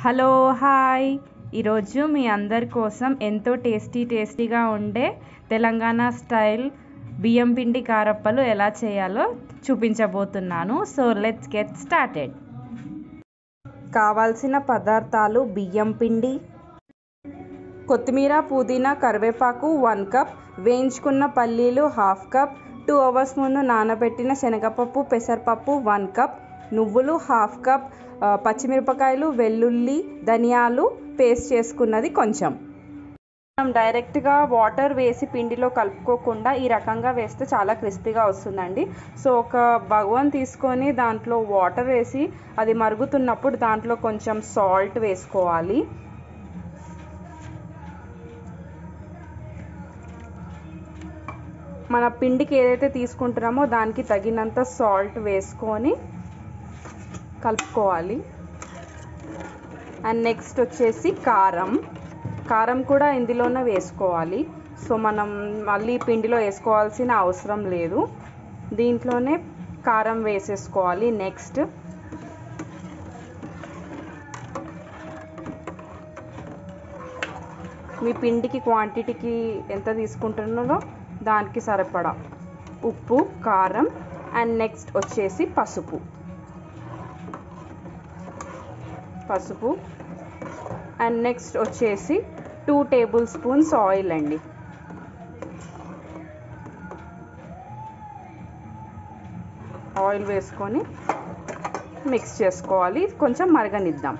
hello hi ఈరోజు మీ అందరి కోసం ఎంతో టేస్టీ టేస్టీగా ఉండే తెలంగాణ స్టైల్ బియ్యం పిండి కారప్పలు ఎలా చేయాలో చూపించబోతున్నాను సో లెట్స్ గెట్ స్టార్టెడ్ కావాల్సిన పదార్థాలు బియ్యం పిండి కొత్తిమీర పుదీనా కరివేపాకు వన్ కప్ వేయించుకున్న పల్లీలు హాఫ్ కప్ టూ అవర్స్ ముందు నానబెట్టిన శనగపప్పు పెసరపప్పు వన్ కప్ నువ్వులు హాఫ్ కప్ ఆ, పచ్చిమిరపకాయలు వెల్లుల్లి ధనియాలు పేస్ట్ చేసుకున్నది కొంచెం మనం డైరెక్ట్గా వాటర్ వేసి పిండిలో కలుపుకోకుండా ఈ రకంగా వేస్తే చాలా క్రిస్పీగా వస్తుందండి సో ఒక భగవన్ తీసుకొని దాంట్లో వాటర్ వేసి అది మరుగుతున్నప్పుడు దాంట్లో కొంచెం సాల్ట్ వేసుకోవాలి మన పిండికి ఏదైతే తీసుకుంటున్నామో దానికి తగినంత సాల్ట్ వేసుకొని కలుపుకోవాలి అండ్ నెక్స్ట్ వచ్చేసి కారం కారం కూడా ఇందులోనే వేసుకోవాలి సో మనం మళ్ళీ పిండిలో వేసుకోవాల్సిన అవసరం లేదు దీంట్లోనే కారం వేసేసుకోవాలి నెక్స్ట్ మీ పిండికి క్వాంటిటీకి ఎంత తీసుకుంటున్నారో దానికి సరిపడా ఉప్పు కారం అండ్ నెక్స్ట్ వచ్చేసి పసుపు పసుపు అండ్ నెక్స్ట్ వచ్చేసి టూ టేబుల్ స్పూన్స్ ఆయిల్ అండి ఆయిల్ వేసుకొని మిక్స్ చేసుకోవాలి కొంచెం మరగనిద్దాం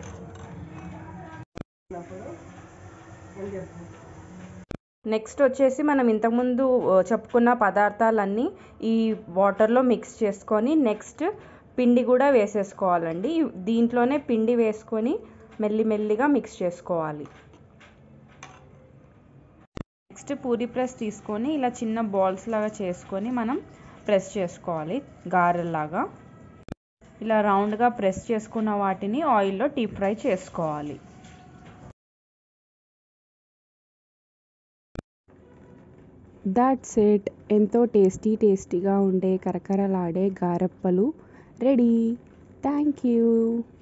నెక్స్ట్ వచ్చేసి మనం ఇంతకుముందు ఆ, చెప్పుకున్న పదార్థాలన్నీ ఈ వాటర్లో మిక్స్ చేసుకొని నెక్స్ట్ పిండి కూడా వేసేసుకోవాలండి దీంట్లోనే పిండి వేసుకొని మెల్లి మెల్లిగా మిక్స్ చేసుకోవాలి నెక్స్ట్ పూరి ప్రెస్ తీసుకొని ఇలా చిన్న బాల్స్ లాగా చేసుకొని మనం ప్రెస్ చేసుకోవాలి గారెల్లాగా ఇలా రౌండ్గా ప్రెస్ చేసుకున్న వాటిని ఆయిల్లో డీప్ ఫ్రై చేసుకోవాలి దాట్స్ ఇట్ ఎంతో టేస్టీ టేస్టీగా ఉండే కరకరలాడే గారప్పలు రెడీ థ్యాంక్ యూ